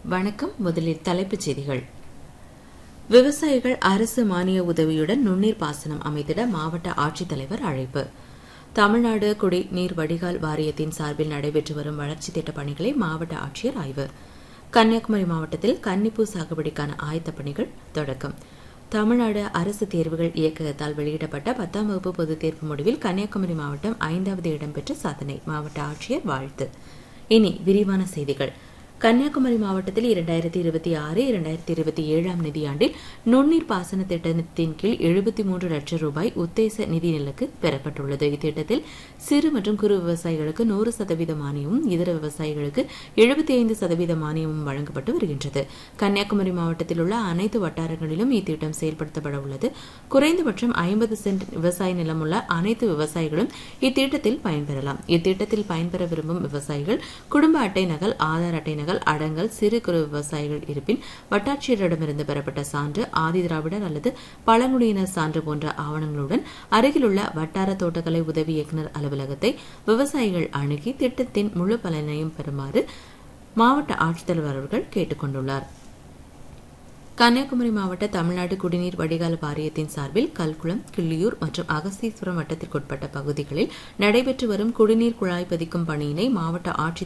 வணக்கம் முதலில் தலைப்புச் செய்திகள் விவசாயிகள் அரசு மானிய உதவியுடன் நுண்ணீர் பாசனம் அமைத்திட மாவட்ட ஆட்சித்தலைவர் அழைப்பு தமிழ்நாடு குடிநீர் வடிகால் வாரியத்தின் சார்பில் நடைபெற்று வரும் வளர்ச்சித் திட்டப் பணிகளை மாவட்ட ஆட்சியர் ஆய்வு கன்னியாகுமரி மாவட்டத்தில் கன்னிப்பூ சாகுபடிக்கான ஆயத்தப் பணிகள் தொடக்கம் தமிழ்நாடு அரசு தேர்வுகள் இயக்ககத்தால் வெளியிடப்பட்ட பத்தாம் வகுப்பு பொதுத் தேர்வு முடிவில் கன்னியாகுமரி மாவட்டம் ஐந்தாவது இடம் பெற்ற சாதனை மாவட்ட ஆட்சியர் வாழ்த்து இனி விரிவான செய்திகள் கன்னியாகுமரி மாவட்டத்தில் இரண்டாயிரத்தி இருபத்தி ஆறு இரண்டாயிரத்தி இருபத்தி ஏழாம் நிதியாண்டில் நுண்ணீர் பாசன திட்டத்தின் கீழ் எழுபத்தி மூன்று லட்சம் ரூபாய் உத்தேச நிதி நிலக்கு பெறப்பட்டுள்ளது இத்திட்டத்தில் சிறு மற்றும் குறு விவசாயிகளுக்கு நூறு சதவீத மானியமும் இதர விவசாயிகளுக்கு எழுபத்தி ஐந்து சதவீத மானியமும் வழங்கப்பட்டு வருகின்றது கன்னியாகுமரி மாவட்டத்தில் உள்ள அனைத்து வட்டாரங்களிலும் இத்திட்டம் செயல்படுத்தப்பட உள்ளது குறைந்தபட்சம் ஐம்பது சென்ட் விவசாய நிலம் உள்ள அனைத்து விவசாயிகளும் இத்திட்டத்தில் பயன்பெறலாம் இத்திட்டத்தில் பயன்பெற விரும்பும் விவசாயிகள் குடும்ப அட்டை நகல் ஆதார் அட்டை நகல் அடங்கல் சிறு குறு விவசாயிகள் இருப்பின் வட்டாட்சியரிடமிருந்து பெறப்பட்ட சான்று ஆதி திராவிடர் அல்லது பழங்குடியினர் சான்று போன்ற ஆவணங்களுடன் அருகிலுள்ள வட்டார தோட்டக்கலை உதவி இயக்குநர் அலுவலகத்தை விவசாயிகள் அணுகி திட்டத்தின் முழு பலனையும் பெறுமாறு மாவட்ட ஆட்சித்தலைவர் அவர்கள் கேட்டுக் கொண்டுள்ளார் கன்னியாகுமரி மாவட்ட தமிழ்நாடு குடிநீர் வடிகால் வாரியத்தின் சார்பில் கல்குளம் கிள்ளியூர் மற்றும் அகஸ்தீஸ்வரம் வட்டத்திற்குட்பட்ட பகுதிகளில் நடைபெற்று வரும் குடிநீர் குழாய் பதிக்கும் பணியினை மாவட்ட ஆட்சித்